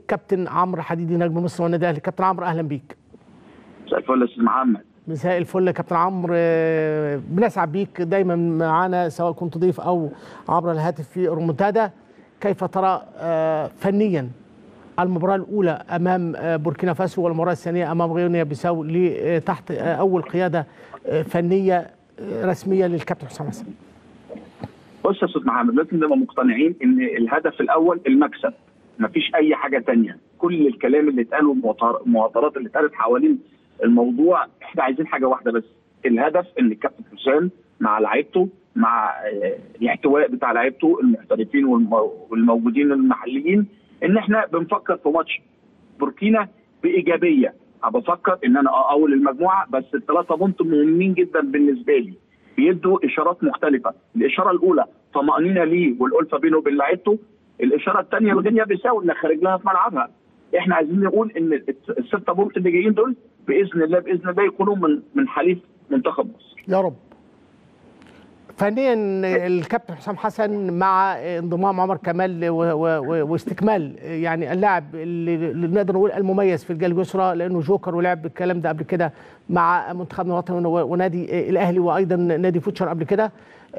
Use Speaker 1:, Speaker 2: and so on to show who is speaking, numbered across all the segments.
Speaker 1: الكابتن عمرو حديدي نجم مصر والنادي الاهلي كابتن عمرو اهلا بيك
Speaker 2: مساء الفل يا استاذ محمد
Speaker 1: مساء الفل يا كابتن عمرو آه، بنسعد بيك دايما معانا سواء كنت ضيف او عبر الهاتف في رومونتادا كيف ترى آه، فنيا المباراة الأولى أمام آه، بوركينا فاسو والمباراة الثانية أمام غينيا بيساو ل- آه، تحت آه، أول قيادة آه، فنية آه، رسمية للكابتن حسام حسن
Speaker 2: بص يا استاذ محمد لازم نبقى مقتنعين ان الهدف الاول المكسب مفيش اي حاجه تانية كل الكلام اللي اتقال والمواطرات اللي اتقالت حوالين الموضوع احنا عايزين حاجه واحده بس الهدف ان الكابتن حسام مع لعيبته مع آه، الاحتواء بتاع لعيبته المحترفين والم- والموجودين المحليين ان احنا بنفكر في ماتش بوركينا بايجابيه أنا بفكر ان انا اه اول المجموعه بس الثلاثه بونت مهمين جدا بالنسبه لي بيدوا اشارات مختلفه الاشاره الاولى طمانينه ليه والالفه بينه وبين لعيبته الاشاره الثانيه لغينيا بيساو انها خارج لها في ملعبها احنا عايزين نقول ان الت- السته بونت اللي جايين دول باذن الله باذن الله يكونوا من من حليف منتخب مصر
Speaker 1: يا رب فنيا الكابتن حسام حسن مع انضمام عمر كمال و- و- و- واستكمال يعني اللاعب اللي اللي نقدر نقول المميز في الجال اليسرى لانه جوكر ولعب الكلام ده قبل كده مع منتخبنا الوطني و- ونادي الاهلي وايضا نادي فوتشر قبل كده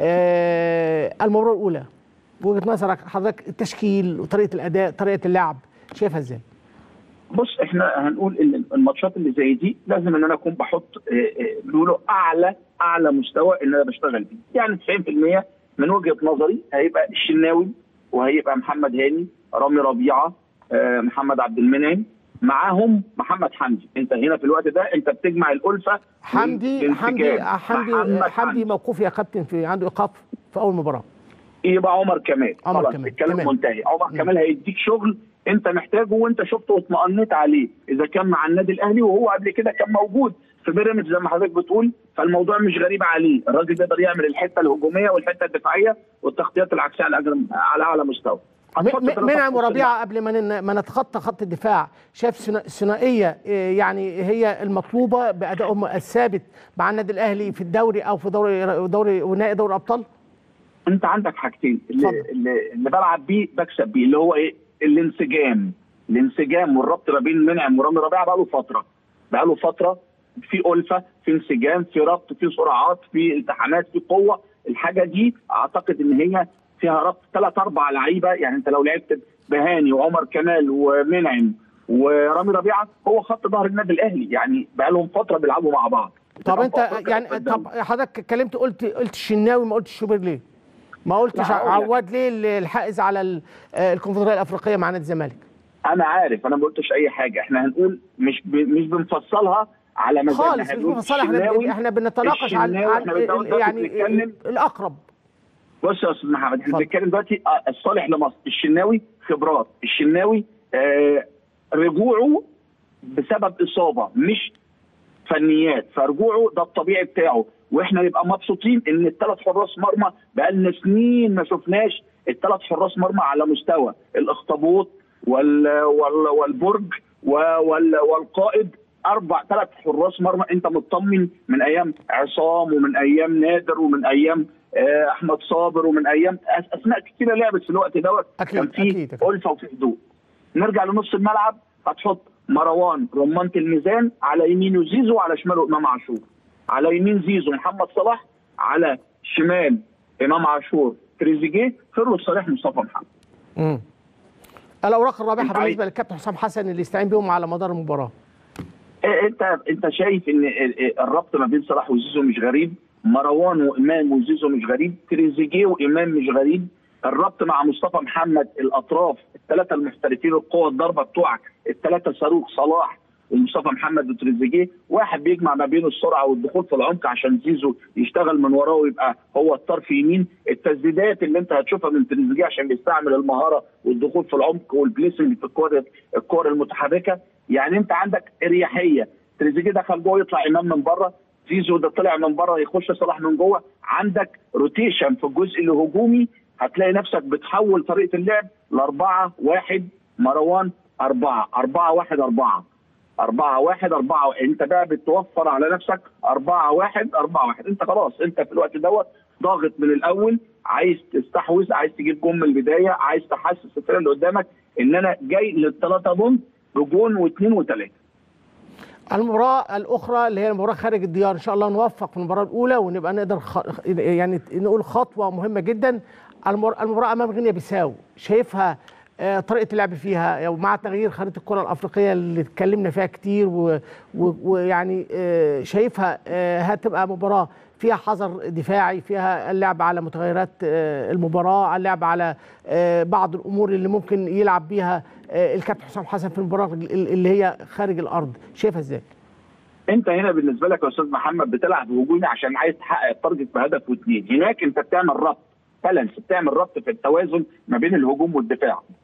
Speaker 1: آه، المباراه الاولى بوجهه نظرك حضرتك التشكيل وطريقه الاداء طريقه اللعب شايفها ازاي؟
Speaker 2: بص احنا هنقول ان الماتشات اللي زي دي لازم ان انا اكون بحط آه، آه، بيقولوا اعلى اعلى مستوى ان انا بشتغل بيه يعني 90% من وجهه نظري هيبقى الشناوي وهيبقى محمد هاني رامي ربيعه آه، محمد عبد المنعم معاهم محمد حمدي انت هنا في الوقت ده انت بتجمع الالفه
Speaker 1: حمدي حمدي
Speaker 2: والانسجام.
Speaker 1: حمدي
Speaker 2: محمد
Speaker 1: حمدي موقوف يا كابتن في عنده ايقاف في اول مباراه
Speaker 2: يبقى عمر كمال
Speaker 1: عمر
Speaker 2: خلاص
Speaker 1: كمال.
Speaker 2: الكلام
Speaker 1: تمام.
Speaker 2: منتهي عمر كمال هيديك شغل انت محتاجه وانت شفته واطمأنيت عليه اذا كان مع النادي الاهلي وهو قبل كده كان موجود في بيراميدز زي ما حضرتك بتقول فالموضوع مش غريب عليه الراجل ده يقدر يعمل الحته الهجوميه والحته الدفاعيه والتغطيات العكسيه على أجل- على اعلى مستوى هتحط
Speaker 1: م-
Speaker 2: ثلاثة
Speaker 1: منعم
Speaker 2: في نص
Speaker 1: وربيعه قبل ما نن- ما نتخطى خط الدفاع شايف ثنا- ثنائيه إيه، يعني هي المطلوبه بادائهم الثابت مع النادي الاهلي في الدوري او في دوري دوري ونهائي دوري الابطال
Speaker 2: انت عندك حاجتين اللي,
Speaker 1: اتفضل.
Speaker 2: اللي, اللي بلعب بيه بكسب بيه اللي هو ايه الانسجام الانسجام والربط ما بين منعم ورامي ربيعه بقى له فتره بقى له فتره في الفه في انسجام في ربط في سرعات في التحامات في قوه الحاجه دي اعتقد ان هي فيها ربط ثلاث اربع لعيبه يعني انت لو لعبت بهاني وعمر كمال ومنعم ورامي ربيعه هو خط ظهر النادي الاهلي يعني بقى لهم فتره بيلعبوا مع بعض
Speaker 1: طب انت
Speaker 2: أفريقيا
Speaker 1: يعني
Speaker 2: قدام.
Speaker 1: طب حضرتك اتكلمت قلت قلت الشناوي ما قلتش شوبير ليه؟ ما قلتش
Speaker 2: لا، هقول لك.
Speaker 1: عواد ليه الحائز على ال- آه، الكونفدراليه الافريقيه مع نادي الزمالك؟
Speaker 2: انا عارف انا ما قلتش اي حاجه احنا هنقول مش ب... مش بنفصلها على مزاجنا
Speaker 1: خالص مش
Speaker 2: هنقول
Speaker 1: بنفصلها احنا
Speaker 2: الشناوي-
Speaker 1: احنا بنتناقش عن
Speaker 2: الشناوي
Speaker 1: عن
Speaker 2: احنا بنتناقش
Speaker 1: ال-
Speaker 2: دلوقتي
Speaker 1: يعني
Speaker 2: بنتكلم
Speaker 1: الاقرب
Speaker 2: بص يا استاذ محمد احنا
Speaker 1: اتفضل.
Speaker 2: بنتكلم دلوقتي آه، الصالح لمصر الشناوي خبرات الشناوي آه رجوعه بسبب اصابه مش فنيات فرجوعه ده الطبيعي بتاعه واحنا نبقى مبسوطين ان الثلاث حراس مرمى بقالنا سنين ما شفناش الثلاث حراس مرمى على مستوى الاخطبوط وال وال والبرج و- وال والقائد اربع ثلاث حراس مرمى انت مطمن من ايام عصام ومن ايام نادر ومن ايام آه، احمد صابر ومن ايام أس- اسماء كتيره لعبت في الوقت دوت
Speaker 1: أكيد،
Speaker 2: كان في
Speaker 1: أكيد، أكيد.
Speaker 2: الفه وفي هدوء نرجع لنص الملعب هتحط مروان رمانة الميزان على يمينه زيزو وعلى شماله امام عاشور على يمين زيزو محمد صلاح على شمال امام عاشور تريزيجيه فرو الصالح مصطفى محمد
Speaker 1: امم الاوراق الرابحه
Speaker 2: انت عايز-
Speaker 1: بالنسبه للكابتن حسام حسن اللي يستعين بهم على مدار المباراه
Speaker 2: إيه انت انت شايف ان ال- ال- الربط ما بين صلاح وزيزو مش غريب مروان وامام وزيزو مش غريب تريزيجيه وامام مش غريب الربط مع مصطفى محمد الاطراف الثلاثه المحترفين القوه الضربه بتوعك الثلاثه صاروخ صلاح ومصطفى محمد وتريزيجيه واحد بيجمع ما بين السرعه والدخول في العمق عشان زيزو يشتغل من وراه ويبقى هو الطرف يمين التسديدات اللي انت هتشوفها من تريزيجيه عشان بيستعمل المهاره والدخول في العمق والبليسنج في الكور الكور المتحركه يعني انت عندك اريحيه تريزيجيه دخل جوه يطلع امام من بره زيزو ده طلع من بره يخش صلاح من جوه عندك روتيشن في الجزء الهجومي هتلاقي نفسك بتحول طريقه اللعب لأربعة واحد مروان أربعة أربعة واحد أربعة أربعة واحد أربعة واحد. أنت بقى بتوفر على نفسك أربعة واحد أربعة واحد أنت خلاص أنت في الوقت دوت ضاغط من الأول عايز تستحوذ عايز تجيب جون من البداية عايز تحسس الفرقة اللي قدامك ان انا جاي للثلاثه بونت بجون واثنين وثلاثه
Speaker 1: المباراة الأخرى اللي هي المباراة خارج الديار إن شاء الله نوفق في المباراة الأولى ونبقى نقدر خ... يعني نقول خطوة مهمة جدا المباراة, المباراة أمام غينيا بيساو شايفها آه، طريقة اللعب فيها مع تغيير خريطة الكرة الأفريقية اللي اتكلمنا فيها كتير و- و- ويعني آه، شايفها آه، هتبقى مباراة فيها حذر دفاعي فيها اللعب على متغيرات آه، المباراة اللعب على آه، بعض الأمور اللي ممكن يلعب بيها آه، الكابتن حسام حسن في المباراة اللي هي خارج الأرض شايفها إزاي؟
Speaker 2: انت هنا بالنسبه لك يا استاذ محمد بتلعب هجومي عشان عايز تحقق التارجت بهدف واثنين هناك انت بتعمل ربط بالانس بتعمل ربط في التوازن ما بين الهجوم والدفاع